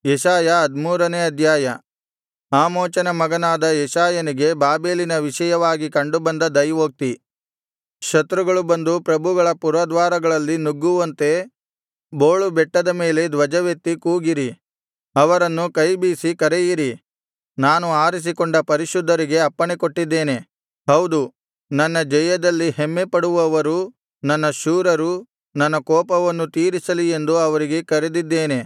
ಯೆಶಾಯ ಹದ್ಮೂರನೇ ಅಧ್ಯಾಯ ಆಮೋಚನ ಮಗನಾದ ಯೆಶಾಯನಿಗೆ ಬಾಬೆಲಿನ ವಿಷಯವಾಗಿ ಕಂಡುಬಂದ ದೈವೋಕ್ತಿ ಶತ್ರುಗಳು ಬಂದು ಪ್ರಭುಗಳ ಪುರದ್ವಾರಗಳಲ್ಲಿ ನುಗ್ಗುವಂತೆ ಬೋಳು ಬೆಟ್ಟದ ಮೇಲೆ ಧ್ವಜವೆತ್ತಿ ಕೂಗಿರಿ ಅವರನ್ನು ಕೈಬೀಸಿ ಕರೆಯಿರಿ ನಾನು ಆರಿಸಿಕೊಂಡ ಪರಿಶುದ್ಧರಿಗೆ ಅಪ್ಪಣೆಕೊಟ್ಟಿದ್ದೇನೆ ಹೌದು ನನ್ನ ಜಯದಲ್ಲಿ ಹೆಮ್ಮೆಪಡುವವರು ನನ್ನ ಶೂರರು ನನ್ನ ಕೋಪವನ್ನು ತೀರಿಸಲಿ ಎಂದು ಅವರಿಗೆ ಕರೆದಿದ್ದೇನೆ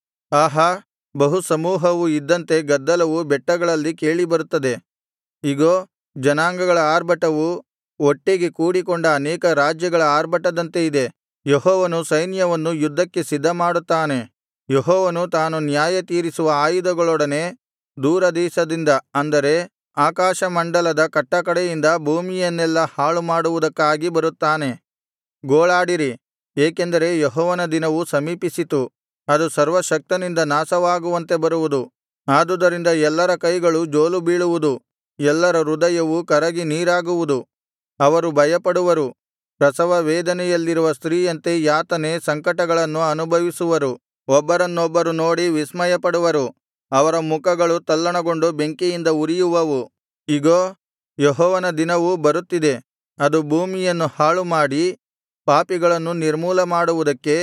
ಆಹಾ ಬಹು ಸಮೂಹವು ಇದ್ದಂತೆ ಗದ್ದಲವು ಬೆಟ್ಟಗಳಲ್ಲಿ ಕೇಳಿಬರುತ್ತದೆ ಇಗೋ ಜನಾಂಗಗಳ ಆರ್ಭಟವು ಒಟ್ಟಿಗೆ ಕೂಡಿಕೊಂಡ ಅನೇಕ ರಾಜ್ಯಗಳ ಆರ್ಭಟದಂತೆ ಇದೆ ಯೆಹೋವನು ಸೈನ್ಯವನ್ನು ಯುದ್ಧಕ್ಕೆ ಸಿದ್ಧಮಾಡುತ್ತಾನೆ ಯೆಹೋವನು ತಾನು ನ್ಯಾಯತೀರಿಸುವ ಆಯುಧಗಳೊಡನೆ ದೂರದೇಶದಿಂದ ಅಂದರೆ ಆಕಾಶಮಂಡಲದ ಕಟ್ಟಕಡೆಯಿಂದ ಭೂಮಿಯನ್ನೆಲ್ಲಾ ಹಾಳುಮಾಡುವುದಕ್ಕಾಗಿ ಬರುತ್ತಾನೆ ಗೋಳಾಡಿರಿ ಏಕೆಂದರೆ ಯೆಹೋವನ ದಿನವು ಸಮೀಪಿಸಿತು ಅದು ಸರ್ವಶಕ್ತನಿಂದ ನಾಶವಾಗುವಂತೆ ಬರುವುದು ಆದುದರಿಂದ ಎಲ್ಲರ ಕೈಗಳು ಜೋಲುಬೀಳುವುದು ಎಲ್ಲರ ಹೃದಯವು ಕರಗಿ ನೀರಾಗುವುದು ಅವರು ಭಯಪಡುವರು ಪ್ರಸವ ವೇದನೆಯಲ್ಲಿರುವ ಸ್ತ್ರೀಯಂತೆ ಯಾತನೆ ಸಂಕಟಗಳನ್ನು ಅನುಭವಿಸುವರು ಒಬ್ಬರನ್ನೊಬ್ಬರು ನೋಡಿ ವಿಸ್ಮಯಪಡುವರು ಅವರ ಮುಖಗಳು ತಲ್ಲಣಗೊಂಡು ಬೆಂಕಿಯಿಂದ ಉರಿಯುವವು ಇಗೋ ಯೆಹೋವನ ದಿನವು ಬರುತ್ತಿದೆ ಅದು ಭೂಮಿಯನ್ನು ಹಾಳುಮಾಡಿ ಪಾಪಿಗಳನ್ನು ನಿರ್ಮೂಲಮಾಡುವುದಕ್ಕೆ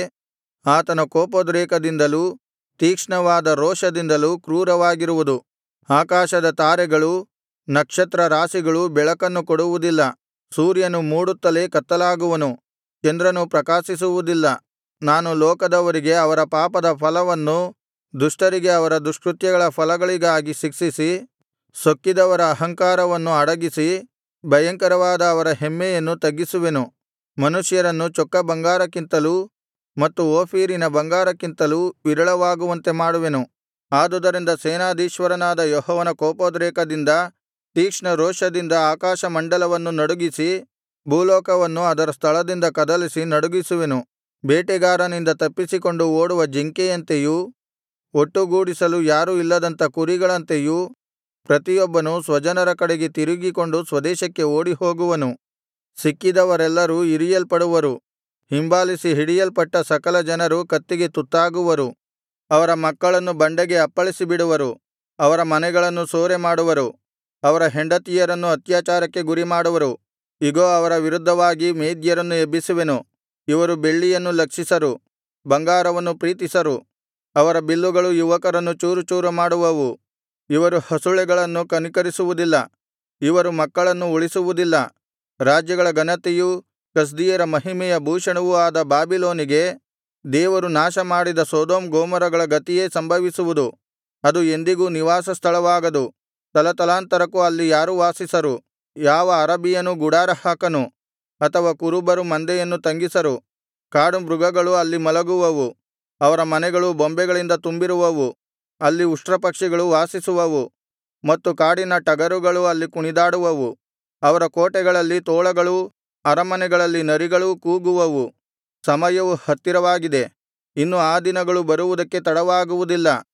ಆತನ ಕೋಪೋದ್ರೇಕದಿಂದಲೂ ತೀಕ್ಷ್ಣವಾದ ರೋಷದಿಂದಲೂ ಕ್ರೂರವಾಗಿರುವುದು ಆಕಾಶದ ತಾರೆಗಳೂ ನಕ್ಷತ್ರ ರಾಶಿಗಳೂ ಬೆಳಕನ್ನು ಕೊಡುವುದಿಲ್ಲ ಸೂರ್ಯನು ಮೂಡುತ್ತಲೇ ಕತ್ತಲಾಗುವನು ಚಂದ್ರನು ಪ್ರಕಾಶಿಸುವುದಿಲ್ಲ ನಾನು ಲೋಕದವರಿಗೆ ಅವರ ಪಾಪದ ಫಲವನ್ನೂ ದುಷ್ಟರಿಗೆ ಅವರ ದುಷ್ಕೃತ್ಯಗಳ ಫಲಗಳಿಗಾಗಿ ಶಿಕ್ಷಿಸಿ ಸೊಕ್ಕಿದವರ ಅಹಂಕಾರವನ್ನು ಅಡಗಿಸಿ ಭಯಂಕರವಾದ ಅವರ ಹೆಮ್ಮೆಯನ್ನು ತಗ್ಗಿಸುವೆನು ಮನುಷ್ಯರನ್ನು ಚೊಕ್ಕ ಬಂಗಾರಕ್ಕಿಂತಲೂ ಮತ್ತು ಓಫೀರಿನ ಬಂಗಾರಕ್ಕಿಂತಲೂ ವಿರಳವಾಗುವಂತೆ ಮಾಡುವೆನು ಆದುದರಿಂದ ಸೇನಾಧೀಶ್ವರನಾದ ಯೆಹೋವನ ಕೋಪೋದ್ರೇಕದಿಂದ ತೀಕ್ಷ್ಣ ರೋಷದಿಂದ ಆಕಾಶಮಂಡಲವನ್ನು ನಡುಗಿಸಿ ಭೂಲೋಕವನ್ನು ಅದರ ಸ್ಥಳದಿಂದ ಕದಲಿಸಿ ನಡುಗಿಸುವೆನು ಬೇಟೆಗಾರನಿಂದ ತಪ್ಪಿಸಿಕೊಂಡು ಓಡುವ ಜಿಂಕೆಯಂತೆಯೂ ಒಟ್ಟುಗೂಡಿಸಲು ಯಾರೂ ಇಲ್ಲದಂಥ ಕುರಿಗಳಂತೆಯೂ ಪ್ರತಿಯೊಬ್ಬನು ಸ್ವಜನರ ಕಡೆಗೆ ತಿರುಗಿಕೊಂಡು ಸ್ವದೇಶಕ್ಕೆ ಓಡಿಹೋಗುವನು ಸಿಕ್ಕಿದವರೆಲ್ಲರೂ ಇರಿಯಲ್ಪಡುವರು ಹಿಂಬಾಲಿಸಿ ಹಿಡಿಯಲ್ಪಟ್ಟ ಸಕಲ ಜನರು ಕತ್ತಿಗೆ ತುತ್ತಾಗುವರು ಅವರ ಮಕ್ಕಳನ್ನು ಬಂಡೆಗೆ ಅಪ್ಪಳಿಸಿಬಿಡುವರು ಅವರ ಮನೆಗಳನ್ನು ಸೂರೆಮಾಡುವರು ಅವರ ಹೆಂಡತಿಯರನ್ನು ಅತ್ಯಾಚಾರಕ್ಕೆ ಗುರಿಮಾಡುವರು ಇಗೋ ಅವರ ವಿರುದ್ಧವಾಗಿ ಮೇದ್ಯರನ್ನು ಎಬ್ಬಿಸುವೆನು ಇವರು ಬೆಳ್ಳಿಯನ್ನು ಲಕ್ಷಿಸರು ಬಂಗಾರವನ್ನು ಪ್ರೀತಿಸರು ಅವರ ಬಿಲ್ಲುಗಳು ಯುವಕರನ್ನು ಚೂರುಚೂರು ಮಾಡುವವು ಇವರು ಹಸುಳೆಗಳನ್ನು ಕನಿಕರಿಸುವುದಿಲ್ಲ ಇವರು ಮಕ್ಕಳನ್ನು ಉಳಿಸುವುದಿಲ್ಲ ರಾಜ್ಯಗಳ ಘನತೆಯೂ ಕಸ್ದೀಯರ ಮಹಿಮೆಯ ಭೂಷಣವೂ ಆದ ಬಾಬಿಲೋನಿಗೆ ದೇವರು ನಾಶಮಾಡಿದ ಸೊದೋಮ್ ಗೊಮೋರಗಳ ಗತಿಯೇ ಸಂಭವಿಸುವುದು ಅದು ಎಂದಿಗೂ ನಿವಾಸ ಸ್ಥಳವಾಗದು ತಲತಲಾಂತರಕ್ಕೂ ಅಲ್ಲಿ ಯಾರೂ ವಾಸಿಸರು ಯಾವ ಅರಬಿಯನೂ ಗುಡಾರ ಹಾಕನು ಅಥವಾ ಕುರುಬರು ಮಂದೆಯನ್ನು ತಂಗಿಸರು ಕಾಡು ಮೃಗಗಳು ಅಲ್ಲಿ ಮಲಗುವವು ಅವರ ಮನೆಗಳು ಬೊಂಬೆಗಳಿಂದ ತುಂಬಿರುವವು ಅಲ್ಲಿ ಉಷ್ಟ್ರಪಕ್ಷಿಗಳು ವಾಸಿಸುವವು ಮತ್ತು ಕಾಡಿನ ಟಗರುಗಳು ಅಲ್ಲಿ ಕುಣಿದಾಡುವವು ಅವರ ಕೋಟೆಗಳಲ್ಲಿ ತೋಳಗಳೂ ಅರಮನೆಗಳಲ್ಲಿ ನರಿಗಳೂ ಕೂಗುವವು ಸಮಯವು ಹತ್ತಿರವಾಗಿದೆ ಇನ್ನು ಆ ದಿನಗಳು ಬರುವುದಕ್ಕೆ ತಡವಾಗುವುದಿಲ್ಲ